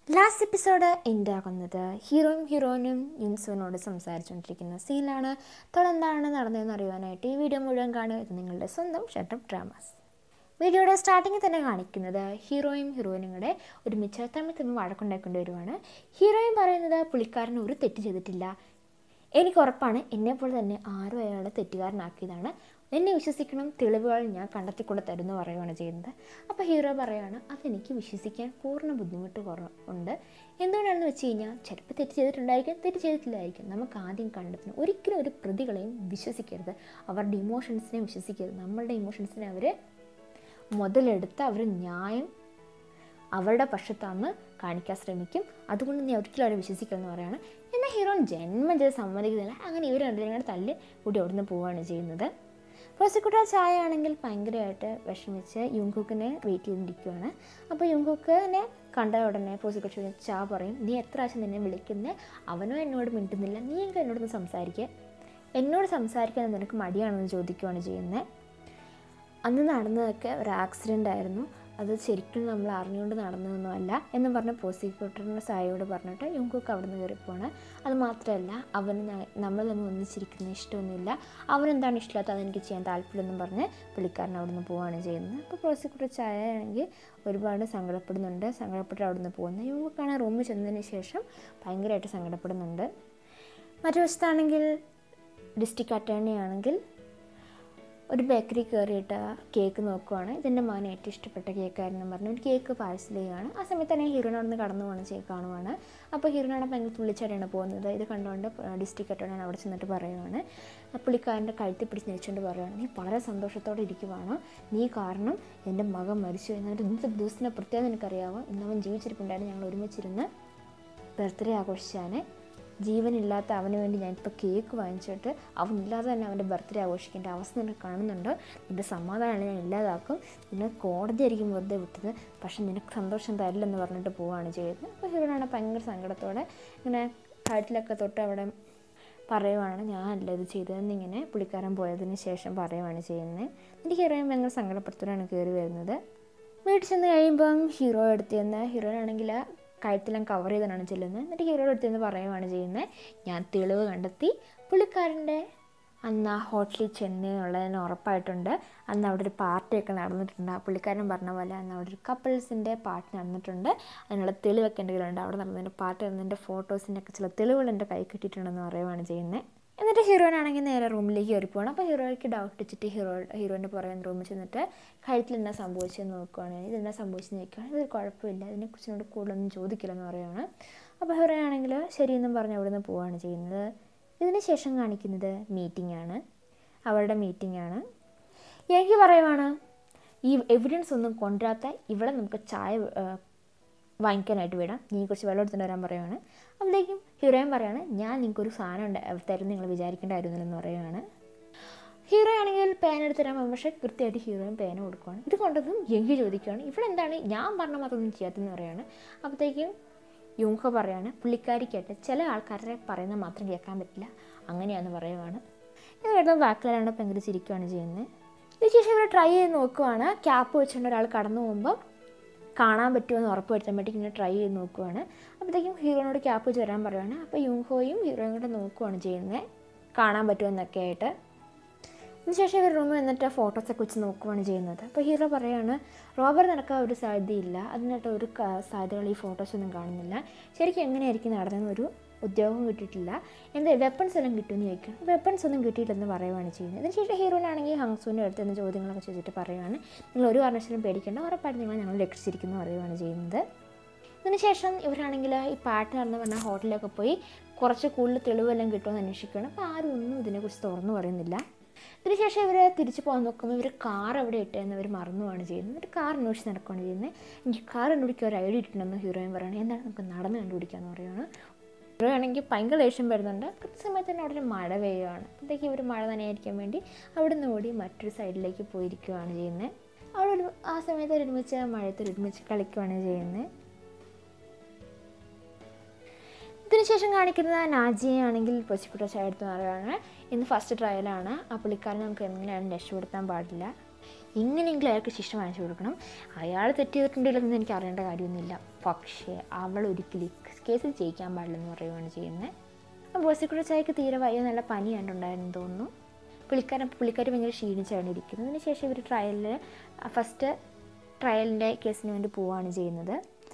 last episode എൻ്റെ ആകുന്നത് ഹീറോയും ഹീറോയിനും യുൻസുവിനോട് സംസാരിച്ചുകൊണ്ടിരിക്കുന്ന സീനിലാണ് തുടർന്താണ് നടന്നതെന്ന് അറിയുവാനായിട്ട് ഈ വീഡിയോ മുഴുവൻ കാണുക ഇത് നിങ്ങളുടെ സ്വന്തം ഷട്ടപ്പ് ഡ്രാമാസ് വീഡിയോയുടെ സ്റ്റാർട്ടിങ്ങിൽ തന്നെ കാണിക്കുന്നത് ഹീറോയും ഹീറോയിനും കൂടെ ഒരുമിച്ച് തമ്മിൽ തമ്മിൽ വഴക്കുണ്ടാക്കേണ്ടി വരുവാണ് ഹീറോയും പറയുന്നത് പുള്ളിക്കാരൻ ഒരു തെറ്റ് ചെയ്തിട്ടില്ല എനിക്ക് ഉറപ്പാണ് എന്നെപ്പോലെ തന്നെ ആരും അയാളെ തെറ്റുകാരനാക്കിയതാണ് എന്നെ വിശ്വസിക്കണം തെളിവുകൾ ഞാൻ കണ്ടെത്തിക്കൊണ്ട് തരുമെന്ന് പറയുകയാണ് ചെയ്യുന്നത് അപ്പോൾ ഹീറോ പറയുകയാണ് അതെനിക്ക് വിശ്വസിക്കാൻ പൂർണ്ണ ബുദ്ധിമുട്ട് കുറ ഉണ്ട് എന്തുകൊണ്ടാണെന്ന് വെച്ച് കഴിഞ്ഞാൽ ചിലപ്പോൾ തെറ്റ് ചെയ്തിട്ടുണ്ടായിരിക്കും തെറ്റ് ചെയ്തിട്ടില്ലായിരിക്കും നമുക്ക് ആദ്യം കണ്ടെത്തണം ഒരിക്കലും ഒരു പ്രതികളെയും വിശ്വസിക്കരുത് അവരുടെ ഇമോഷൻസിനെ വിശ്വസിക്കരുത് നമ്മളുടെ ഇമോഷൻസിനെ അവർ മുതലെടുത്ത് അവർ ന്യായം അവരുടെ പക്ഷത്താന്ന് കാണിക്കാൻ ശ്രമിക്കും അതുകൊണ്ട് നീ ഒരിക്കലും അവരെ വിശ്വസിക്കില്ലെന്ന് പറയാണ് എന്നാൽ ഹീറോൻ ജന്മം ചെയ്ത് സമ്മതിക്കുന്നില്ല അങ്ങനെ ഇവർ രണ്ടുപേരും കൂടെ തല്ലി കൂടി അവിടുന്ന് പോവുകയാണ് ചെയ്യുന്നത് പ്രോസിക്യൂട്ടർ ചായ ആണെങ്കിൽ ഭയങ്കരമായിട്ട് വിഷമിച്ച് യുങ്കുക്കിനെ വെയിറ്റ് ചെയ്തിരിക്കുകയാണ് അപ്പോൾ യുങ്കുക്കിനെ കണ്ട ഉടനെ പ്രോസിക്യൂട്ടർ ചാ പറയും നീ എത്ര പ്രാവശ്യം നിന്നെ വിളിക്കുന്നേ അവനോ എന്നോട് മിണ്ടുന്നില്ല നീ എങ്കിൽ എന്നോടൊന്ന് സംസാരിക്കുക എന്നോട് സംസാരിക്കാൻ നിനക്ക് മടിയാണെന്ന് ചോദിക്കുകയാണ് ചെയ്യുന്നത് അന്ന് നടന്നതൊക്കെ ഒരു ആക്സിഡൻ്റ് ആയിരുന്നു അത് ശരിക്കും നമ്മൾ അറിഞ്ഞുകൊണ്ട് നടന്നതൊന്നുമല്ല എന്ന് പറഞ്ഞ് പ്രോസിക്യൂട്ടറിൻ്റെ സായോട് പറഞ്ഞിട്ട് യുങ്കുക്ക് അവിടെ നിന്ന് കയറിപ്പോണ് അത് മാത്രമല്ല അവന് ഞ- നമ്മൾ തമ്മിൽ ഒന്നിച്ചിരിക്കുന്ന ഇഷ്ടമൊന്നുമില്ല അവനെന്താണ് ഇഷ്ടമില്ലാത്ത അതെനിക്ക് ചെയ്യാൻ താല്പര്യമെന്നും പറഞ്ഞ് പുള്ളിക്കാരൻ അവിടെ നിന്ന് പോവുകയാണ് ചെയ്യുന്നത് അപ്പോൾ പ്രോസിക്യൂട്ടർ ചായ ആണെങ്കിൽ ഒരുപാട് സങ്കടപ്പെടുന്നുണ്ട് സങ്കടപ്പെട്ട് അവിടെ നിന്ന് പോകുന്നത് യുങ്കുക്കാണ് റൂമിൽ ചെന്നതിന് ശേഷം ഭയങ്കരമായിട്ട് സങ്കടപ്പെടുന്നുണ്ട് മറുവശത്താണെങ്കിൽ ഡിസ്ട്രിക്ട് അറ്റേണി ആണെങ്കിൽ ഒരു ബേക്കറി കയറിയിട്ട് കേക്ക് നോക്കുവാണ് ഇതെൻ്റെ മകന് ഏറ്റവും ഇഷ്ടപ്പെട്ട കേക്കായിരുന്നു പറഞ്ഞു ഒരു കേക്ക് പാഴ്സൽ ചെയ്യുകയാണ് ആ സമയത്ത് തന്നെ ഹീറോയിനോട് നിന്ന് കടന്നു പോകുന്ന ചെയ്ത് കാണുവാണ് അപ്പോൾ ഹീറോയിനോട് ഭയങ്കര തുള്ളിച്ചാടിയാണ് പോകുന്നത് ഇത് കണ്ടുകൊണ്ട് ഡിസ്ട്രിക്ട് അറ്റോർണി അവിടെ ചെന്നിട്ട് പറയുവാണ് ആ പുള്ളിക്കാരൻ്റെ കഴുത്തി പിടിച്ച് ഞെരിച്ചുകൊണ്ട് പറയുവാണ് നീ വളരെ സന്തോഷത്തോടെ ഇരിക്കുവാണ് നീ കാരണം എൻ്റെ മകൻ മരിച്ചു എന്നിട്ട് ഇന്നത്തെ ദിവസത്തിൻ്റെ പ്രത്യേകത നിനക്കറിയാമോ ഇന്ന് അവൻ ജീവിച്ചിരിപ്പുണ്ടായിരുന്നു ഞങ്ങൾ ഒരുമിച്ചിരുന്ന് ബർത്ത്ഡേ ആഘോഷിച്ചാണ് ജീവനില്ലാത്ത അവന് വേണ്ടി ഞാനിപ്പോൾ കേക്ക് വാങ്ങിച്ചിട്ട് അവനില്ലാതെ തന്നെ അവൻ്റെ ബർത്ത്ഡേ ആഘോഷിക്കേണ്ട അവസ്ഥ നിനക്ക് കാണുന്നുണ്ടോ നിൻ്റെ സമാധാനമാണ് ഞാൻ ഇല്ലാതാക്കും നിന്നെ കോടതി ആയിരിക്കും വെറുതെ വിട്ടത് പക്ഷെ നിനക്ക് സന്തോഷം തരില്ലെന്ന് പറഞ്ഞിട്ട് പോവുകയാണ് ചെയ്യുന്നത് അപ്പോൾ ഹീറോനാണ് ഭയങ്കര സങ്കടത്തോടെ ഇങ്ങനെ കഴുത്തിലൊക്കെ തൊട്ട് അവിടെ പറയുവാണ് ഞാനല്ല ഇത് ചെയ്തതെന്ന് ഇങ്ങനെ പുള്ളിക്കാരൻ പോയതിന് ശേഷം പറയുവാണ് ചെയ്യുന്നത് എൻ്റെ ഹീറോയും ഭയങ്കര സങ്കടപ്പെടുത്തോടാണ് കയറി വരുന്നത് വീട്ടിൽ ചെന്ന് കഴിയുമ്പം ഹീറോ എടുത്ത് ചെന്ന് ഹീറോയിനാണെങ്കിൽ കഴുത്തെല്ലാം കവർ ചെയ്താണ് ചെല്ലുന്നത് എന്നിട്ട് ഹീറോയുടെ അടുത്ത് നിന്ന് പറയുകയാണ് ചെയ്യുന്നത് ഞാൻ തെളിവ് കണ്ടെത്തി പുള്ളിക്കാരൻ്റെ അന്ന് ആ ഹോട്ടലിൽ ചെന്ന് എന്നുള്ളതിന് ഉറപ്പായിട്ടുണ്ട് അന്ന് അവിടെ ഒരു പാർട്ടിയൊക്കെ നടന്നിട്ടുണ്ട് ആ പുള്ളിക്കാരൻ പറഞ്ഞ പോലെ അന്ന് അവിടെ ഒരു കപ്പിൾസിൻ്റെ പാർട്ടി നടന്നിട്ടുണ്ട് അതിനുള്ള തെളിവൊക്കെ എൻ്റെ കയ്യിലുണ്ട് അവിടെ നടന്നതിൻ്റെ പാർട്ടി നടന്നതിൻ്റെ ഫോട്ടോസിൻ്റെ ഒക്കെ ചില തെളിവുകൾ എൻ്റെ കൈ കിട്ടിയിട്ടുണ്ടെന്ന് പറയുകയാണ് ചെയ്യുന്നത് എന്നിട്ട് ഹീറോയിനാണെങ്കിൽ നേരെ റൂമിലേക്ക് കയറി പോകണം അപ്പോൾ ഹീറോയ്ക്ക് ഡൗട്ട് വെച്ചിട്ട് ഹീറോ ഹീറോയിൻ്റെ പുറകെ റൂമിൽ ചെന്നിട്ട് കഴുത്തിൽ എന്നാ സംഭവിച്ചതെന്ന് നോക്കുകയാണ് ഇതെന്നാ സംഭവിച്ചെന്ന് ചോദിക്കുകയാണ് ഇതൊരു കുഴപ്പമില്ല ഇതിനെക്കുറിച്ച് എന്നോട് കൂടുതലൊന്നും ചോദിക്കില്ലെന്ന് പറയുകയാണ് അപ്പോൾ ഹീറോ ആണെങ്കിൽ ശരിയെന്നും പറഞ്ഞ് അവിടെ നിന്ന് പോവുകയാണ് ചെയ്യുന്നത് ഇതിന് ശേഷം കാണിക്കുന്നത് മീറ്റിംഗ് ആണ് അവരുടെ മീറ്റിംഗ് ആണ് എനിക്ക് പറയുവാണ് ഈ എവിഡൻസ് ഒന്നും കൊണ്ടുവരാത്ത ഇവിടെ നമുക്ക് ചായ ആ, വാങ്ങിക്കാനായിട്ട് വിടാം നീ കുറച്ച് വെള്ളം എടുത്തുകൊണ്ട് വരാൻ പറയുവാണ് അപ്പോഴേക്കും ഹീറോയും പറയാണ് ഞാൻ നിങ്ങൾക്കൊരു സാധനം ഉണ്ട് തരും നിങ്ങൾ വിചാരിക്കേണ്ടായിരുന്നില്ലെന്ന് പറയുവാണ് ഹീറോ ആണെങ്കിൽ പേന എടുത്ത് തരാൻ പോകും പക്ഷേ കൃത്യമായിട്ട് ഹീറോയും പേന കൊടുക്കുകയാണ് ഇത് കൊണ്ടതും യങ്കി ചോദിക്കുകയാണ് ഇവിടെ എന്താണ് ഞാൻ പറഞ്ഞ മാത്രമൊന്നും ചെയ്യാത്തെന്ന് പറയാണ് അപ്പോഴത്തേക്കും യുങ്ക പറയാണ് പുള്ളിക്കാരിക്കായിട്ട് ചില ആൾക്കാരെ പറയുന്നത് മാത്രം കേൾക്കാൻ പറ്റില്ല അങ്ങനെയാണെന്ന് പറയുവാണ് ഇത് കേട്ടത് ബാക്കിലാണ് ഭയങ്കര ചിരിക്കുകയാണ് ചെയ്യുന്നത് ഇതിന് ശേഷം ഇവർ ട്രൈ ചെയ്ത് നോക്കുവാണ് ക്യാപ്പ് വെച്ചുകൊണ്ട് ഒരാൾ കടന്നു പോകുമ്പോൾ കാണാൻ പറ്റുമെന്ന് ഉറപ്പ് വരുത്താൻ വേണ്ടി ഇങ്ങനെ ട്രൈ ചെയ്ത് നോക്കുവാണ് അപ്പോഴത്തേക്കും ഹീറോനോട് ക്യാപ്പ് വെച്ച് വരാൻ പറയുവാണ് അപ്പോൾ യുങ്ഹോയും ഹീറോയും കൂടെ നോക്കുവാണ് ചെയ്യുന്നത് കാണാൻ പറ്റുമെന്നൊക്കെ ആയിട്ട് അതിനുശേഷം ഇവർ റൂമിൽ വന്നിട്ട് ഫോട്ടോസൊക്കെ വെച്ച് നോക്കുവാണ് ചെയ്യുന്നത് അപ്പോൾ ഹീറോ പറയാണ് റോബർ നടക്കാൻ ഒരു സാധ്യതയില്ല അതിനായിട്ട് ഒരു ക- സാധ്യതകൾ ഈ ഫോട്ടോസൊന്നും കാണുന്നില്ല ശരിക്കും എങ്ങനെയായിരിക്കും നടന്നതെന്ന് ഒരു ഉദ്യോഗം കിട്ടിയിട്ടില്ല എന്താ വെപ്പൺസ് എല്ലാം കിട്ടുമെന്ന് ചോദിക്കും വെപ്പൺസ് ഒന്നും കിട്ടിയില്ലെന്ന് പറയുവാണ് ചെയ്യുന്നത് ഇതിനുശേഷം ഹീറോയിനാണെങ്കിൽ ഹങ്സൂൻ്റെ അടുത്ത് നിന്ന് ചോദ്യങ്ങളൊക്കെ ചോദിച്ചിട്ട് പറയുവാണ് നിങ്ങൾ ഒരു കാരണവശാലും പേടിക്കേണ്ട ഉറപ്പായിട്ട് നിങ്ങൾ ഞങ്ങൾ രക്ഷിച്ചിരിക്കുന്നു പറയുവാണ് ചെയ്യുന്നത് അതിനുശേഷം ഇവരാണെങ്കിൽ ഈ പാട്ട് നടന്ന് പറഞ്ഞ ഹോട്ടലിലൊക്കെ പോയി കുറച്ച് കൂടുതൽ തെളിവെല്ലാം കിട്ടുമെന്ന് അന്വേഷിക്കുകയാണ് അപ്പോൾ ആരും ഒന്നും ഇതിനെക്കുറിച്ച് തുറന്നു പറയുന്നില്ല ഇതിനുശേഷം ഇവർ തിരിച്ചു പോകാൻ നോക്കുമ്പോൾ ഇവർ കാർ എവിടെ ഇട്ടതെന്ന് അവർ മറന്നുമാണ് ചെയ്യുന്നത് എന്നിട്ട് കാർ അന്വേഷിച്ച് നടക്കുകയാണ് ചെയ്യുന്നത് എനിക്ക് കാർ കണ്ടുപിടിക്കാൻ ഒരു ഐഡിയ ഇട്ടിട്ടുണ്ടെന്ന് ഹീറോയിൻ പറയുന്നത് എന്താണ് നമുക്ക് നടന്ന് കണ്ടുപിടിക്കാമെന്ന് പറയുകയാണ് ഹീറോ ആണെങ്കിൽ ഭയങ്കര ദേഷ്യം വരുന്നുണ്ട് കൃത്യസമയത്ത് തന്നെ അവിടെ ഒരു മഴ പെയ്യുകയാണ് അപ്പോഴത്തേക്ക് ഇവർ മഴ നനയായിരിക്കാൻ വേണ്ടി അവിടെ നിന്ന് ഓടി മറ്റൊരു സൈഡിലേക്ക് പോയിരിക്കുകയാണ് ചെയ്യുന്നത് അവിടെ ഒരു ആ സമയത്ത് അവർ ഒരുമിച്ച് മഴയത്ത് ഒരുമിച്ച് കളിക്കുകയാണ് ചെയ്യുന്നത് ഇതിനുശേഷം കാണിക്കുന്നത് നാജിയാണെങ്കിൽ പ്രോസിക്യൂട്ടർ ചായ എടുത്ത് മാറുകയാണ് ഇന്ന് ഫസ്റ്റ് ട്രയലാണ് ആ പുള്ളിക്കാരൻ നമുക്ക് എങ്ങനെയാണ് രക്ഷപ്പെടുത്താൻ പാടില്ല എങ്ങനെയെങ്കിലും അയാൾക്ക് ശിക്ഷ വാങ്ങിച്ചു കൊടുക്കണം അയാൾ തെറ്റ് ചെയ്തിട്ടുണ്ടെങ്കിലൊന്നും എനിക്ക് അറിയേണ്ട കാര്യമൊന്നുമില്ല പക്ഷേ അവൾ ഒരിക്കലും കേസിൽ ജയിക്കാൻ പാടില്ലെന്ന് പറയുകയാണ് ചെയ്യുന്നത് അപ്പോൾ ബോസിക്കൂടെ ചായക്ക് തീരെ വയ്യ നല്ല പനി കണ്ടുണ്ടായിരുന്നു തോന്നുന്നു പുള്ളിക്കാരൻ പുള്ളിക്കാരി ഭയങ്കര ക്ഷീണിച്ചാണ് ഇരിക്കുന്നത് അതിന് ശേഷം ഇവർ ട്രയലിൽ ഫസ്റ്റ് ട്രയലിൻ്റെ കേസിന് വേണ്ടി പോവുകയാണ് ചെയ്യുന്നത്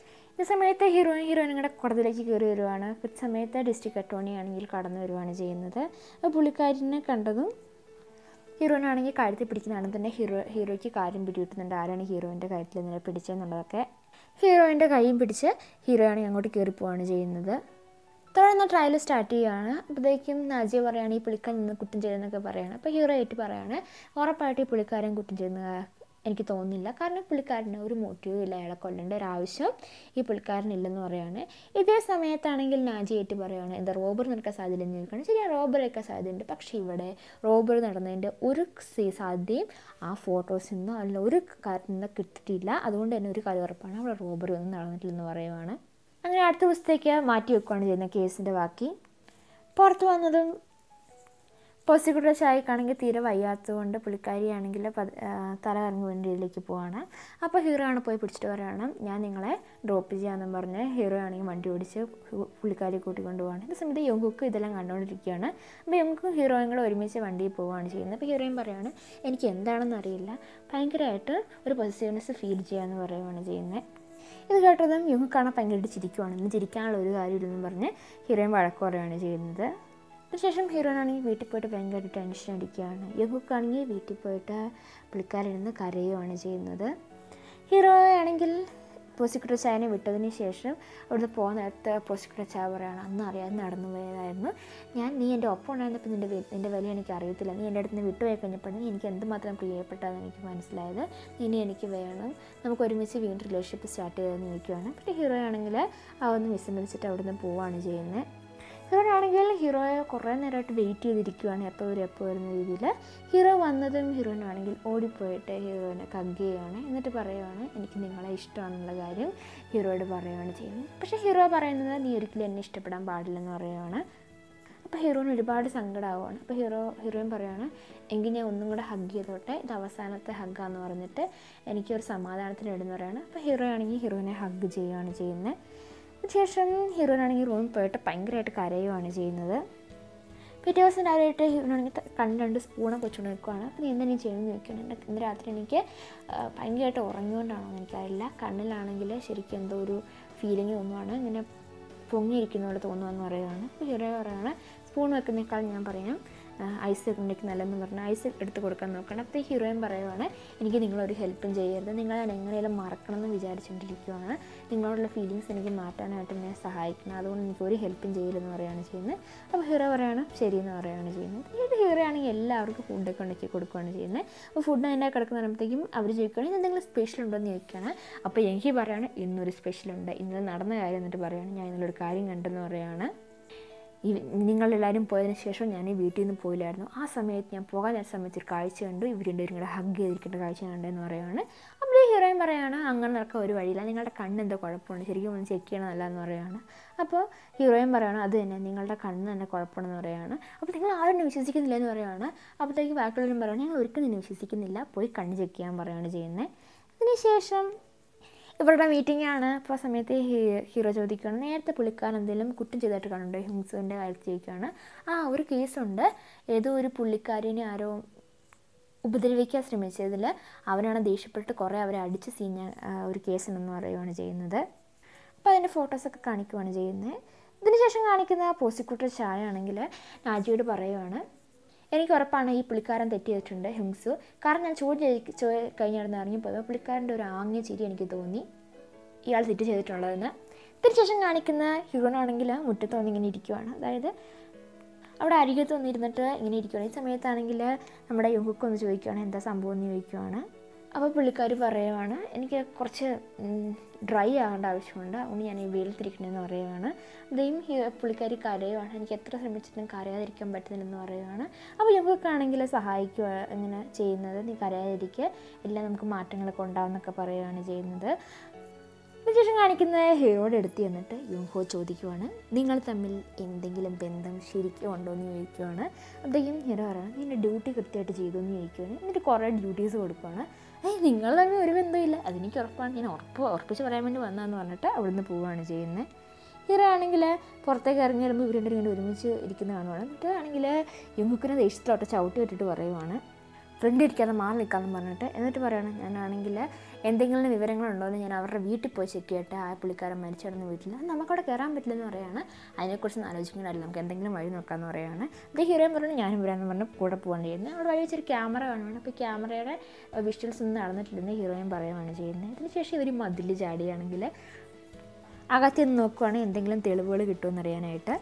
ഈ സമയത്ത് ഹീറോയിൻ ഹീറോയിനും കൂടെ കുടത്തിലേക്ക് കയറി വരുവാണ് കൃത്യ സമയത്ത് ഡിസ്ട്രിക്ട് അറ്റോർണി ആണെങ്കിൽ കടന്നു വരുവാണ് ചെയ്യുന്നത് അപ്പോൾ പുള്ളിക്കാരിനെ കണ്ടതും ഹീറോയിനാണെങ്കിൽ കഴുത്തിൽ പിടിക്കുന്നതാണ് തന്നെ ഹീറോ ഹീറോയ്ക്ക് കാര്യം പിടികിട്ടുന്നുണ്ട് ആരാണ് ഹീറോയിൻ്റെ കഴുത്തിൽ നിന്ന് പിടിച്ചതെന്നുള്ളതൊക്കെ ഹീറോയിൻ്റെ കൈയും പിടിച്ച് ഹീറോയാണെങ്കിൽ അങ്ങോട്ട് കയറി പോവുകയാണ് ചെയ്യുന്നത് തുടർന്ന് ട്രയൽ സ്റ്റാർട്ട് ചെയ്യുകയാണ് അപ്പോഴത്തേക്കും നാജിയ പറയുകയാണ് ഈ പുള്ളിക്കാരൻ നിന്ന് കുറ്റം ചെയ്തെന്നൊക്കെ പറയുകയാണ് അപ്പോൾ ഹീറോ ആയിട്ട് പറയുകയാണ് ഉറപ്പായിട്ട് ഈ പുള്ളിക്കാരൻ കുറ്റം ചെയ്യുന്ന എനിക്ക് തോന്നുന്നില്ല കാരണം പുള്ളിക്കാരന് ഒരു മോട്ടീവും ഇല്ല അയാളെ കൊല്ലേണ്ട ഒരു ആവശ്യം ഈ പുള്ളിക്കാരനില്ലെന്ന് പറയുകയാണ് ഇതേ സമയത്താണെങ്കിൽ നാജിയായിട്ട് പറയുകയാണ് എന്താ റോബർ നടക്കാൻ സാധ്യതയില്ലെന്ന് ചോദിക്കുകയാണ് ശരിയാണ് റോബറൊക്കെ സാധ്യതയുണ്ട് പക്ഷേ ഇവിടെ റോബർ നടന്നതിൻ്റെ ഒരു സി- സാധ്യതയും ആ ഫോട്ടോസിൽ നിന്നോ അല്ല ഒരു കാര്യത്തിൽ നിന്നോ കിട്ടിയിട്ടില്ല അതുകൊണ്ട് തന്നെ ഒരു കാര്യം ഉറപ്പാണ് അവിടെ റോബറി ഒന്നും നടന്നിട്ടില്ലെന്ന് പറയുവാണ് അങ്ങനെ അടുത്ത ദിവസത്തേക്ക് മാറ്റി വെക്കുകയാണ് ചെയ്യുന്നത് കേസിൻ്റെ ബാക്കി പുറത്ത് വന്നതും പ്രോസിക്യൂട്ടർ ചായക്കാണെങ്കിൽ തീരെ വയ്യാത്തതുകൊണ്ട് പുള്ളിക്കാരിയാണെങ്കിൽ പത് ആ, തല കറങ്ങി വണ്ടിയിലേക്ക് പോവാണ് അപ്പോൾ ഹീറോ ആണ് പോയി പിടിച്ചിട്ട് പറയണം ഞാൻ നിങ്ങളെ ഡ്രോപ്പ് ചെയ്യാമെന്നും പറഞ്ഞ് ഹീറോ ആണെങ്കിൽ വണ്ടി ഓടിച്ച് ഹു- പുള്ളിക്കാരി കൂട്ടിക്കൊണ്ട് പോവാണ് ഈ സമയത്ത് യോങ്കുക്ക് ഇതെല്ലാം കണ്ടുകൊണ്ടിരിക്കുകയാണ് അപ്പോൾ യോങ്കുക്കും ഹീറോയും കൂടെ ഒരുമിച്ച് വണ്ടിയിൽ പോവുകയാണ് ചെയ്യുന്നത് അപ്പോൾ ഹീറോയും പറയാണ് എനിക്ക് എന്താണെന്ന് അറിയില്ല ഭയങ്കരമായിട്ട് ഒരു പോസിറ്റീവ്നെസ് ഫീൽ ചെയ്യാമെന്ന് പറയുകയാണ് ചെയ്യുന്നത് ഇത് കേട്ടതും യുങ് കാണാൻ ഭയങ്കരമായിട്ട് ചിരിക്കുവാണ് ഇന്ന് ചിരിക്കാനുള്ള ഒരു കാര്യമില്ലെന്നും പറഞ്ഞ് ഹീറോയിൻ വഴക്ക് പറയുകയാണ് ചെയ്യുന്നത് അതിനുശേഷം ഹീറോയിനാണെങ്കിൽ വീട്ടിൽ പോയിട്ട് ഭയങ്കര ടെൻഷൻ അടിക്കുകയാണ് യഹുക്കാണെങ്കിൽ വീട്ടിൽ പോയിട്ട് പുള്ളിക്കാരിരുന്ന് കരയുകയാണ് ചെയ്യുന്നത് ഹീറോ ആണെങ്കിൽ പ്രോസിക്യൂട്ടർ ചായനെ വിട്ടതിന് ശേഷം അവിടുന്ന് പോകുന്ന നേരത്ത് പ്രോസിക്യൂട്ടർ ചായ പറയുകയാണ് അന്ന് അറിയാതെ നടന്നു പോയതായിരുന്നു ഞാൻ നീ എൻ്റെ ഒപ്പം ഉണ്ടായിരുന്നപ്പോൾ നിൻ്റെ വി- നിൻ്റെ വില എനിക്ക് അറിയത്തില്ല നീ എൻ്റെ അടുത്ത് നിന്ന് വിട്ടുപോയി കഴിഞ്ഞപ്പോൾ നീ എനിക്ക് എന്തുമാത്രം പ്രിയപ്പെട്ടതെന്ന് എനിക്ക് മനസ്സിലായത് ഇനി എനിക്ക് വേണം നമുക്ക് ഒരുമിച്ച് വീണ്ടും റിലേഷൻഷിപ്പ് സ്റ്റാർട്ട് ചെയ്തതെന്ന് ചോദിക്കുകയാണ് പിന്നെ ഹീറോ ആണെങ്കിൽ ആ ഒന്ന് വിസമ്മതിച്ചിട്ട് അവിടുന്ന് പോവുകയാണ് ചെയ്യുന്നത് ഹീറോ ആണെങ്കിൽ ഹീറോയെ കുറേ നേരമായിട്ട് വെയിറ്റ് ചെയ്തിരിക്കുകയാണ് എപ്പോൾ വരും എപ്പോൾ വരുന്ന രീതിയിൽ ഹീറോ വന്നതും ഹീറോയിനാണെങ്കിൽ ഓടിപ്പോയിട്ട് ഹീറോയിനെ കഗ് ചെയ്യുകയാണ് എന്നിട്ട് പറയുവാണ് എനിക്ക് നിങ്ങളെ ഇഷ്ടമാണെന്നുള്ള കാര്യം ഹീറോയോട് പറയുകയാണ് ചെയ്യുന്നത് പക്ഷേ ഹീറോ പറയുന്നത് നീ ഒരിക്കലും എന്നെ ഇഷ്ടപ്പെടാൻ പാടില്ലെന്ന് പറയുവാണ് അപ്പോൾ ഹീറോയിന് ഒരുപാട് സങ്കടമാവുകയാണ് അപ്പോൾ ഹീറോ ഹീറോയിൻ പറയുകയാണ് എങ്കിൽ ഞാൻ ഒന്നും കൂടെ ഹഗ് ചെയ്തോട്ടെ ഇത് അവസാനത്തെ ഹഗ്ഗാന്ന് പറഞ്ഞിട്ട് എനിക്കൊരു സമാധാനത്തിന് ഇടുന്ന പറയുകയാണ് അപ്പോൾ ഹീറോ ആണെങ്കിൽ ഹീറോയിനെ ഹഗ് ചെയ്യുകയാണ് ചെയ്യുന്നത് അതിനുശേഷം ഹീറോയിനാണെങ്കിൽ റൂമിൽ പോയിട്ട് ഭയങ്കരമായിട്ട് കരയുകയാണ് ചെയ്യുന്നത് പിറ്റേ ദിവസം രാവിലെയായിട്ട് ഹീറോയിനാണെങ്കിൽ കണ്ണ് രണ്ട് സ്പൂണൊക്കെ വെച്ചുകൊണ്ട് നിൽക്കുകയാണ് അപ്പോൾ നീ എന്താ നീ ചെയ്യുന്നത് ചോദിക്കുകയാണ് എൻ്റെ ഇന്ന് രാത്രി എനിക്ക് ആ, ഭയങ്കരമായിട്ട് ഉറങ്ങിയോണ്ടാണോ എന്ന് എനിക്കറിയില്ല കണ്ണിലാണെങ്കിൽ ശരിക്കും എന്തോ ഒരു ഫീലിംഗ് തോന്നുവാണ് ഇങ്ങനെ പൊങ്ങിയിരിക്കുന്ന പോലെ തോന്നുമെന്ന് പറയുകയാണ് അപ്പോൾ ഹീറോ പറയുകയാണ് സ്പൂൺ വെക്കുന്നേക്കാൾ ഞാൻ പറയാം ഐസ് വെക്കുമ്പോഴേക്ക് നല്ലതെന്ന് പറഞ്ഞാൽ ഐസ് എടുത്ത് കൊടുക്കാൻ നോക്കണം അപ്പോൾ ഈ ഹീറോയിൻ പറയുവാണ് എനിക്ക് നിങ്ങളൊരു ഹെൽപ്പും ചെയ്യരുത് നിങ്ങൾ ഞാൻ എങ്ങനെയും മറക്കണം എന്ന് വിചാരിച്ചുകൊണ്ടിരിക്കുകയാണ് നിങ്ങളോടുള്ള ഫീലിങ്സ് എനിക്ക് മാറ്റാനായിട്ട് എന്നെ സഹായിക്കണം അതുകൊണ്ട് എനിക്ക് ഒരു ഹെൽപ്പും ചെയ്യില്ലെന്ന് പറയുകയാണ് ചെയ്യുന്നത് അപ്പോൾ ഹീറോ പറയുകയാണ് ശരിയെന്ന് പറയുകയാണ് ചെയ്യുന്നത് പിന്നീട് ഹീറോ ആണെങ്കിൽ എല്ലാവർക്കും ഫുഡൊക്കെ ഉണ്ടാക്കി കൊടുക്കുകയാണ് ചെയ്യുന്നത് അപ്പോൾ ഫുഡ് അതിൻ്റെ കിടക്കുന്നപ്പോഴത്തേക്കും അവർ ചോദിക്കുകയാണെങ്കിൽ എന്തെങ്കിലും സ്പെഷ്യൽ ഉണ്ടോ എന്ന് ചോദിക്കുകയാണ് അപ്പോൾ എനിക്ക് പറയാണ് ഇന്നൊരു സ്പെഷ്യൽ ഉണ്ട് ഇന്നലെ നടന്ന കാര്യം എന്നിട്ട് പറയുകയാണ് ഞാൻ ഇന്നലൊരു കാര്യം കണ്ടെന്ന് പറയുകയാണ് ഈ നിങ്ങളെല്ലാവരും പോയതിന് ശേഷം ഞാൻ ഈ വീട്ടിൽ നിന്ന് പോയില്ലായിരുന്നു ആ സമയത്ത് ഞാൻ പോകാൻ നേര സമയത്ത് ഒരു കാഴ്ച കണ്ടു ഇവർ രണ്ടുപേരും കൂടെ ഹഗ് ചെയ്തിരിക്കേണ്ട കാഴ്ച കണ്ടെന്ന് പറയുകയാണ് അപ്പോൾ ഈ ഹീറോയിൻ പറയുകയാണ് അങ്ങനെ നടക്കാൻ ഒരു വഴിയില്ല നിങ്ങളുടെ കണ്ണ് എന്തോ കുഴപ്പമുണ്ട് ശരിക്കും ഒന്ന് ചെക്ക് ചെയ്യണമല്ല എന്ന് പറയുകയാണ് അപ്പോൾ ഹീറോയിൻ പറയുകയാണ് അത് തന്നെ നിങ്ങളുടെ കണ്ണ് തന്നെ കുഴപ്പമുണ്ടെന്ന് പറയുകയാണ് അപ്പോൾ നിങ്ങൾ ആരും എന്നെ വിശ്വസിക്കുന്നില്ല എന്ന് പറയുകയാണ് അപ്പോഴത്തേക്ക് ബാക്കിയുള്ളവരും പറയുകയാണ് ഞങ്ങൾ ഒരിക്കലും നിന്നെ വിശ്വസിക്കുന്നില്ല പോയി കണ്ണ് ചെക്ക് ചെയ്യാൻ പറയുകയാണ് ചെയ്യുന്നത് അതിനുശേഷം ഇവരുടെ മീറ്റിംഗ് ആണ് അപ്പോൾ ആ സമയത്ത് ഹീ- ഹീറോ ചോദിക്കുകയാണ് നേരത്തെ പുള്ളിക്കാരൻ എന്തെങ്കിലും കുറ്റം ചെയ്തിട്ട് കാണുന്നുണ്ടോ ഹിംസുവിൻ്റെ കാര്യത്തിൽ ചോദിക്കുകയാണ് ആ ഒരു കേസുണ്ട് ഏതോ ഒരു പുള്ളിക്കാരിനെ ആരോ ഉപദ്രവിക്കാൻ ശ്രമിച്ചതിൽ അവനാണ് ദേഷ്യപ്പെട്ട് കുറേ അവരെ അടിച്ച് സീഞ്ഞ ആ, ഒരു കേസുണ്ടെന്ന് പറയുകയാണ് ചെയ്യുന്നത് അപ്പോൾ അതിൻ്റെ ഫോട്ടോസൊക്കെ കാണിക്കുകയാണ് ചെയ്യുന്നത് ഇതിനുശേഷം കാണിക്കുന്ന പ്രോസിക്യൂട്ടർ ചായ ആണെങ്കിൽ നാജിയോട് പറയുവാണ് എനിക്ക് ഉറപ്പാണ് ഈ പുള്ളിക്കാരൻ തെറ്റ് ചെയ്തിട്ടുണ്ട് ഹിംസു കാരണം ഞാൻ ചോദ്യം ചെയ്ത് ചോ കഴിഞ്ഞിടന്ന് ഇറങ്ങിപ്പോയപ്പോൾ പുള്ളിക്കാരൻ്റെ ഒരു ആംഗ്യ ചിരി എനിക്ക് തോന്നി ഇയാൾ തെറ്റ് ചെയ്തിട്ടുള്ളതെന്ന് ഇതിനുശേഷം കാണിക്കുന്ന ഹീറോനാണെങ്കിൽ മുറ്റത്ത് വന്ന് ഇങ്ങനെ ഇരിക്കുവാണ് അതായത് അവിടെ അരികത്ത് വന്നിരുന്നിട്ട് ഇങ്ങനെ ഇരിക്കുകയാണ് ഈ സമയത്താണെങ്കിൽ നമ്മുടെ യുഗക്ക് ഒന്ന് ചോദിക്കുകയാണ് എന്താ സംഭവം എന്ന് ചോദിക്കുവാണ് അപ്പോൾ പുള്ളിക്കാർ പറയുവാണ് എനിക്ക് കുറച്ച് ഡ്രൈ ആകേണ്ട ആവശ്യമുണ്ട് അതുകൊണ്ട് ഞാൻ ഈ വെയിലത്തിരിക്കണമെന്ന് പറയുവാണ് ഇതേയും പുള്ളിക്കാരി കരയുവാണ് എനിക്ക് എത്ര ശ്രമിച്ചിട്ടും കരയാതിരിക്കാൻ പറ്റുന്നില്ലെന്ന് പറയുവാണ് അപ്പോൾ യുഗക്കാണെങ്കിൽ സഹായിക്കുക ഇങ്ങനെ ചെയ്യുന്നത് നീ കരയാതിരിക്കുക എല്ലാം നമുക്ക് മാറ്റങ്ങളൊക്കെ ഉണ്ടാവുമെന്നൊക്കെ പറയുകയാണ് ചെയ്യുന്നത് അതിനുശേഷം കാണിക്കുന്നത് ഹീറോയുടെ അടുത്ത് ചെന്നിട്ട് യുഹോ ചോദിക്കുവാണ് നിങ്ങൾ തമ്മിൽ എന്തെങ്കിലും ബന്ധം ശരിക്കും ഉണ്ടോ എന്ന് ചോദിക്കുവാണ് അപ്പോഴത്തേക്കും ഹീറോ പറയണം നിന്റെ ഡ്യൂട്ടി കൃത്യമായിട്ട് ചെയ്തു എന്ന് ചോദിക്കുവാണ് എന്നിട്ട് കുറേ ഡ്യൂട്ടീസ് കൊടുക്കുവാണ് ഏയ് നിങ്ങൾ തമ്മിൽ ഒരു ബന്ധമില്ല അതെനിക്ക് ഉറപ്പാണ് ഞാൻ ഉറപ്പ് ഉറപ്പിച്ച് പറയാൻ വേണ്ടി വന്നതെന്ന് പറഞ്ഞിട്ട് അവിടുന്ന് പോവുകയാണ് ചെയ്യുന്നത് ഹീറോ ആണെങ്കിൽ പുറത്തേക്ക് ഇറങ്ങി വരുമ്പോൾ ഇവർ രണ്ടും ഇങ്ങനെ ഒരുമിച്ച് ഇരിക്കുന്ന കാണുവാണ് എന്നിട്ട് ആണെങ്കിൽ യുങ്കുക്കിനെ ദേഷ്യത്തിലോട്ട് ചവിട്ടി വിട്ടിട്ട് പറയുവാണ് ഫ്രണ്ട് ഇരിക്കാതെ മാറി നിൽക്കാമെന്ന് പറഞ്ഞിട്ട് എന്നിട്ട് പറയണം ഞാനാണെങ്കിൽ എന്തെങ്കിലും വിവരങ്ങളുണ്ടോ എന്ന് ഞാൻ അവരുടെ വീട്ടിൽ പോയി ചെക്ക് ചെയ്യട്ടെ ആ പുള്ളിക്കാരൻ മരിച്ചിടുന്ന വീട്ടിൽ അത് നമുക്കവിടെ കയറാൻ പറ്റില്ലെന്ന് പറയാണ് അതിനെക്കുറിച്ച് ആലോചിക്കണമല്ലോ നമുക്ക് എന്തെങ്കിലും വഴി നോക്കാമെന്ന് പറയാണ് അത് ഹീറോയും പറഞ്ഞു ഞാനും വരാമെന്ന് പറഞ്ഞ് കൂടെ പോകാൻ ചെയ്യുന്നത് അവിടെ വഴി വെച്ചൊരു ക്യാമറ കാണുവാണ് അപ്പോൾ ക്യാമറയുടെ വിഷ്വൽസ് ഒന്നും നടന്നിട്ടില്ലെന്ന് ഹീറോയും പറയുകയാണ് ചെയ്യുന്നത് അതിനുശേഷം ഇവർ മതിൽ ചാടിയാണെങ്കിൽ അകത്ത് നിന്ന് നോക്കുവാണെങ്കിൽ എന്തെങ്കിലും തെളിവുകൾ കിട്ടുമെന്ന് അറിയാനായിട്ട്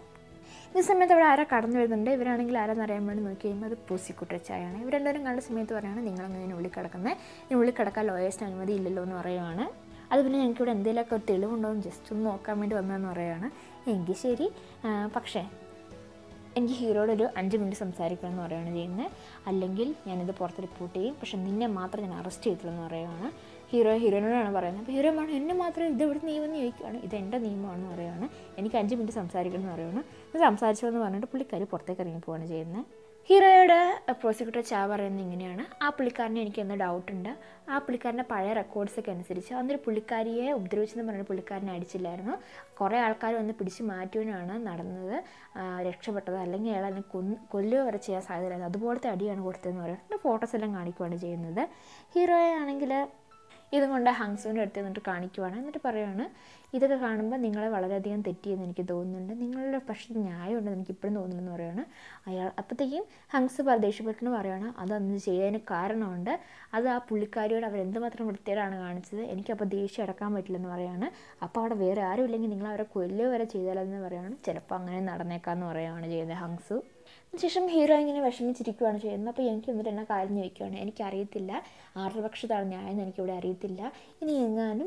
ഈ സമയത്ത് അവിടെ ആരാ കടന്നു വരുന്നുണ്ട് ഇവരാണെങ്കിൽ ആരാന്ന് അറിയാൻ വേണ്ടി നോക്കി കഴിയുമ്പോൾ അത് പൂസിക്കുട്ടച്ചായാണ് ഇവർ രണ്ടുപേരും കണ്ട സമയത്ത് പറയുകയാണ് നിങ്ങളങ്ങനെ ഉള്ളിൽ കിടക്കുന്നത് ഈ ഉള്ളിൽ കിടക്കാൻ ലോയേഴ്സിന് അനുമതി ഇല്ലല്ലോ എന്ന് പറയുവാണ് അത് പിന്നെ ഞങ്ങൾക്ക് ഇവിടെ എന്തെങ്കിലുമൊക്കെ ഒരു തെളിവുണ്ടോ എന്ന് ജസ്റ്റ് ഒന്ന് നോക്കാൻ വേണ്ടി വന്നതെന്ന് പറയുകയാണ് എങ്കിൽ ശരി ആ, പക്ഷേ എനിക്ക് ഹീറോയോട് ഒരു അഞ്ച് മിനിറ്റ് സംസാരിക്കണം എന്ന് പറയുകയാണ് ചെയ്യുന്നത് അല്ലെങ്കിൽ ഞാനിത് പുറത്ത് റിപ്പോർട്ട് ചെയ്യും പക്ഷെ നിന്നെ മാത്രം ഞാൻ അറസ്റ്റ് ചെയ്തിട്ടുള്ളൂ എന്ന് പറയുകയാണ് ഹീറോ ഹീറോയിനോടാണ് പറയുന്നത് അപ്പോൾ ഹീറോ പറഞ്ഞു എന്നെ മാത്രം ഇത് ഇവിടെ നിയമം ചോദിക്കുകയാണ് ഇത് എൻ്റെ നിയമമാണെന്ന് പറയുകയാണ് എനിക്ക് അഞ്ച് മിനിറ്റ് സംസാരിക്കണം എന്ന് പറയുകയാണ് ഇത് സംസാരിച്ചോ എന്ന് പറഞ്ഞിട്ട് പുള്ളിക്കാരി പുറത്തേക്ക് ഇറങ്ങി പോവുകയാണ് ചെയ്യുന്നത് ഹീറോയുടെ പ്രോസിക്യൂട്ടർ ചാ പറയുന്നത് ഇങ്ങനെയാണ് ആ പുള്ളിക്കാരനെ എനിക്ക് എന്ന് ഡൗട്ടുണ്ട് ആ പുള്ളിക്കാരൻ്റെ പഴയ റെക്കോർഡ്സൊക്കെ അനുസരിച്ച് അന്നൊരു പുള്ളിക്കാരിയെ ഉപദ്രവിച്ചെന്ന് പറഞ്ഞ പുള്ളിക്കാരനെ അടിച്ചില്ലായിരുന്നു കുറേ ആൾക്കാർ വന്ന് പിടിച്ച് മാറ്റുവാനാണ് നടന്നത് ആ, രക്ഷപ്പെട്ടത് അല്ലെങ്കിൽ അയാൾ അതിനെ കൊന്ന് കൊല്ലുക വരെ ചെയ്യാൻ സാധ്യതയില്ലായിരുന്നു അതുപോലത്തെ അടിയാണ് കൊടുത്തതെന്ന് പറയുന്നത് ഫോട്ടോസ് എല്ലാം കാണിക്കുകയാണ് ചെയ്യുന്നത് ഹീറോയെ ആണെങ്കിൽ ഇതും കൊണ്ട് ഹങ്സുവിൻ്റെ അടുത്ത് നിന്നിട്ട് കാണിക്കുവാണ് എന്നിട്ട് പറയുവാണ് ഇതൊക്കെ കാണുമ്പോൾ നിങ്ങളെ വളരെയധികം തെറ്റിയെന്ന് എനിക്ക് തോന്നുന്നുണ്ട് നിങ്ങളുടെ പക്ഷേ ന്യായമുണ്ടെന്ന് എനിക്ക് ഇപ്പോഴും തോന്നുന്നെന്ന് പറയുവാണ് അയാൾ അപ്പോഴത്തേക്കും ഹങ്സ് പറ ദേഷ്യപ്പെട്ടിന് പറയുവാണ് അത് അന്ന് ചെയ്തതിന് കാരണമുണ്ട് അത് ആ പുള്ളിക്കാരിയോട് അവർ എന്തുമാത്രം വൃത്തിയോടാണ് കാണിച്ചത് എനിക്കപ്പോൾ ദേഷ്യം അടക്കാൻ പറ്റില്ലെന്ന് പറയാണ് അപ്പോൾ അവിടെ വേറെ ആരും ഇല്ലെങ്കിൽ നിങ്ങൾ അവരെ കൊല്ലുക വരെ ചെയ്താലെന്ന് പറയുവാണ് ചിലപ്പോൾ അങ്ങനെ നടന്നേക്കാമെന്ന് പറയുകയാണ് ചെയ്യുന്നത് ഹങ്സു ശേഷം ഹീറോ ഇങ്ങനെ വിഷമിച്ചിരിക്കുകയാണ് ചെയ്യുന്നത് അപ്പോൾ എനിക്ക് എന്നിട്ട് എന്നെ കാര്യം ചോദിക്കുകയാണ് എനിക്കറിയത്തില്ല ആരുടെ പക്ഷത്താണ് ന്യായം എന്ന് എനിക്കിവിടെ അറിയത്തില്ല ഇനി എങ്ങാനും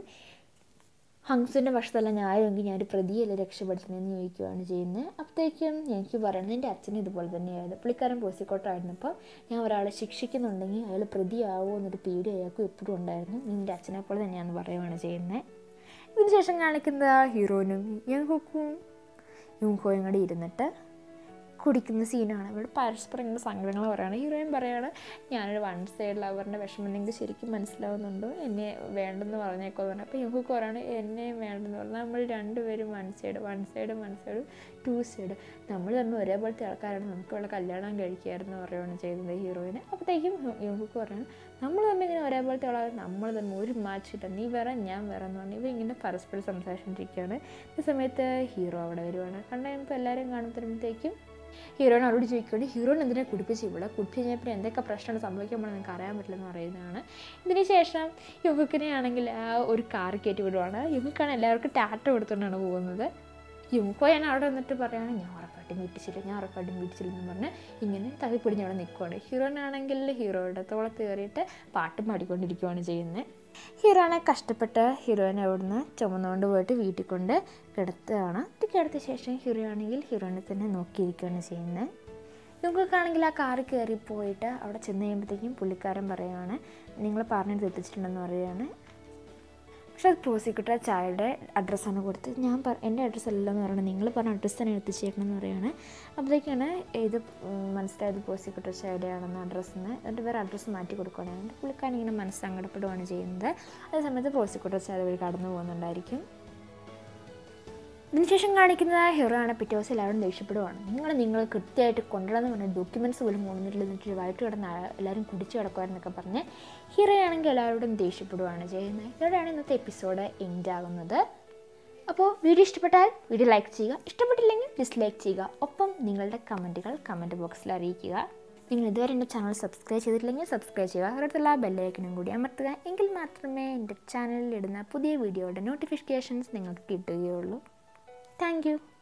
ഹങ്സിൻ്റെ പക്ഷത്തല്ല ന്യായമെങ്കിൽ ഞാനൊരു പ്രതിയല്ലേ രക്ഷപ്പെടുത്തുന്നതെന്ന് ചോദിക്കുകയാണ് ചെയ്യുന്നത് അപ്പോഴത്തേക്കും എനിക്ക് പറയുന്നത് എൻ്റെ അച്ഛനും ഇതുപോലെ തന്നെയായിരുന്നു പുള്ളിക്കാരൻ പോസിക്കോട്ടായിരുന്നപ്പോൾ ഞാൻ ഒരാളെ ശിക്ഷിക്കുന്നുണ്ടെങ്കിൽ അയാൾ പ്രതിയാവുമോ എന്നൊരു പേടി അയാൾക്കും എപ്പോഴും ഉണ്ടായിരുന്നു നിൻ്റെ അച്ഛനെ പോലെ തന്നെയാണെന്ന് പറയുകയാണ് ചെയ്യുന്നത് ഇതിന് ശേഷം കാണിക്കുന്നത് ഹീറോനും യങ്ഹുക്കും യുങ്ഹോയും കൂടി ഇരുന്നിട്ട് കുടിക്കുന്ന സീനാണ് ഇവിടെ പരസ്പരം ഇങ്ങനെ സങ്കടങ്ങൾ പറയുകയാണ് ഹീറോയിൻ പറയുകയാണ് ഞാനൊരു വൺ സൈഡ് ലവറിൻ്റെ വിഷമം നിങ്ങൾക്ക് ശരിക്കും മനസ്സിലാവുന്നുണ്ടോ എന്നെ വേണ്ടെന്ന് പറഞ്ഞേക്കോ എന്ന് പറഞ്ഞു അപ്പോൾ യുഹുക്ക് പറയാണ് എന്നെയും വേണ്ടെന്ന് പറഞ്ഞു നമ്മൾ രണ്ടുപേരും one side one side one side two side നമ്മൾ തമ്മിൽ ഒരേപോലത്തെ ആൾക്കാരാണ് നമുക്ക് ഇവിടെ കല്യാണം കഴിക്കായിരുന്നു പറയുകയാണ് ചെയ്തത് ഹീറോയിന് അപ്പോഴത്തേക്കും യുഹുക്ക് പറയാണ് നമ്മൾ തമ്മിൽ ഇങ്ങനെ ഒരേപോലത്തെ ആളാണ് നമ്മൾ തമ്മിൽ ഒരു മാച്ചില്ല നീ വേറെ ഞാൻ വേറെ എന്ന് പറഞ്ഞു ഇവ ഇങ്ങനെ പരസ്പരം സംസാരിച്ചുകൊണ്ടിരിക്കുകയാണ് ഈ സമയത്ത് ഹീറോ അവിടെ വരുവാണ് കണ്ടു കഴിയുമ്പോൾ എല്ലാവരും കാണുമ്പോഴത്തേക്കും ഹീറോയിന് അവരോട് ചോദിക്കുകയാണ് ഹീറോയിൻ എന്തിനാ കുടിപ്പിച്ച് ഇവിടെ കുടിപ്പിച്ച് കഴിഞ്ഞാൽ പിന്നെ എന്തൊക്കെ പ്രശ്നമാണ് സംഭവിക്കാൻ പോകുന്നത് നിങ്ങൾക്ക് അറിയാൻ പറ്റില്ലെന്ന് പറയുന്നതാണ് ഇതിന് ശേഷം യുഗുക്കിനെ ആണെങ്കിൽ ആ ഒരു കാർ കയറ്റി വിടുവാണ് യുഗുക്കാണ് എല്ലാവർക്കും ടാറ്റ കൊടുത്തുകൊണ്ടാണ് പോകുന്നത് യുമുക്കോയാണ് അവിടെ വന്നിട്ട് പറയുകയാണ് ഞാൻ ഉറപ്പായിട്ടും വീട്ടിച്ചില്ല ഞാൻ ഉറപ്പായിട്ടും വീട്ടിച്ചില്ല എന്ന് പറഞ്ഞ് ഇങ്ങനെ തവിപ്പിടിഞ്ഞ് അവിടെ നിൽക്കുവാണ് ഹീറോയിനാണെങ്കിൽ ഹീറോയുടെ തോളത്ത് കയറിയിട്ട് പാട്ടും പാടിക്കൊണ്ടിരിക്കുകയാണ് ചെയ്യുന്നത് ഹീറോയിനെ കഷ്ടപ്പെട്ട് ഹീറോയിനെ അവിടുന്ന് ചുമന്നുകൊണ്ട് പോയിട്ട് വീട്ടിൽ കൊണ്ട് കിടത്തുകയാണ് ഇത് കിടത്തിയ ശേഷം ഹീറോ ആണെങ്കിൽ ഹീറോയിനെ തന്നെ നോക്കിയിരിക്കുകയാണ് ചെയ്യുന്നത് നിങ്ങൾക്കാണെങ്കിൽ ആ കാറിൽ കയറി പോയിട്ട് അവിടെ ചെന്ന് കഴിയുമ്പോഴത്തേക്കും പുള്ളിക്കാരൻ പറയുകയാണ് നിങ്ങൾ പറഞ്ഞത് എത്തിച്ചിട്ടുണ്ടെന്ന് പറയുകയാണ് പക്ഷെ അത് പ്രോസിക്യൂട്ടർ ചായയുടെ അഡ്രസ്സാണ് കൊടുത്ത് ഞാൻ പറ എൻ്റെ അഡ്രസ്സ് അല്ലെന്ന് പറയുന്നത് നിങ്ങൾ പറഞ്ഞ അഡ്രസ്സ് തന്നെ എത്തിച്ചേക്കണം എന്ന് പറയുകയാണ് അപ്പോഴത്തേക്കാണ് ഇത് ഉം, മനസ്സിലായത് പ്രോസിക്യൂട്ടർ ചായയുടെയാണെന്ന് അഡ്രസ്സിന് എന്നിട്ട് വേറെ അഡ്രസ്സ് മാറ്റി കൊടുക്കുകയാണ് എന്നിട്ട് പുള്ളിക്കാരൻ ഇങ്ങനെ മനസ്സങ്കടപ്പെടുകയാണ് ചെയ്യുന്നത് അതേ സമയത്ത് പ്രോസിക്യൂട്ടർ ചായ വഴി കടന്നു പോകുന്നുണ്ടായിരിക്കും ഇതിനുശേഷം കാണിക്കുന്നത് ഹീറോ ആണ് പിറ്റേ ദിവസം എല്ലാവരും ദേഷ്യപ്പെടുവാണ് നിങ്ങൾ നിങ്ങൾ കൃത്യമായിട്ട് കൊണ്ടുവരാന്ന് പറഞ്ഞ ഡോക്യുമെൻറ്റ്സ് പോലും കൊണ്ടുവന്നിട്ടില്ല എന്നിട്ട് വൈകിട്ട് കിടന്ന് ആ- എല്ലാവരും കുടിച്ചു കിടക്കുമായിരുന്നൊക്കെ പറഞ്ഞ് ഹീറോ ആണെങ്കിൽ എല്ലാവരോടും ദേഷ്യപ്പെടുവാണ് ചെയ്യുന്നത് ഇതോടെയാണ് ഇന്നത്തെ എപ്പിസോഡ് എൻഡ് ആകുന്നത് അപ്പോൾ വീഡിയോ ഇഷ്ടപ്പെട്ടാൽ വീഡിയോ ലൈക്ക് ചെയ്യുക ഇഷ്ടപ്പെട്ടില്ലെങ്കിൽ ഡിസ്ലൈക്ക് ചെയ്യുക ഒപ്പം നിങ്ങളുടെ കമൻറ്റുകൾ കമൻറ്റ് ബോക്സിൽ അറിയിക്കുക നിങ്ങൾ ഇതുവരെ എൻ്റെ ചാനൽ സബ്സ്ക്രൈബ് ചെയ്തിട്ടില്ലെങ്കിൽ സബ്സ്ക്രൈബ് ചെയ്യുക അടുത്തുള്ള ബെല്ലൈക്കനും കൂടി അമർത്തുക എങ്കിൽ മാത്രമേ എൻ്റെ ചാനലിൽ ഇടുന്ന പുതിയ വീഡിയോയുടെ നോട്ടിഫിക്കേഷൻസ് നിങ്ങൾക്ക് കിട്ടുകയുള്ളൂ താങ്ക് യു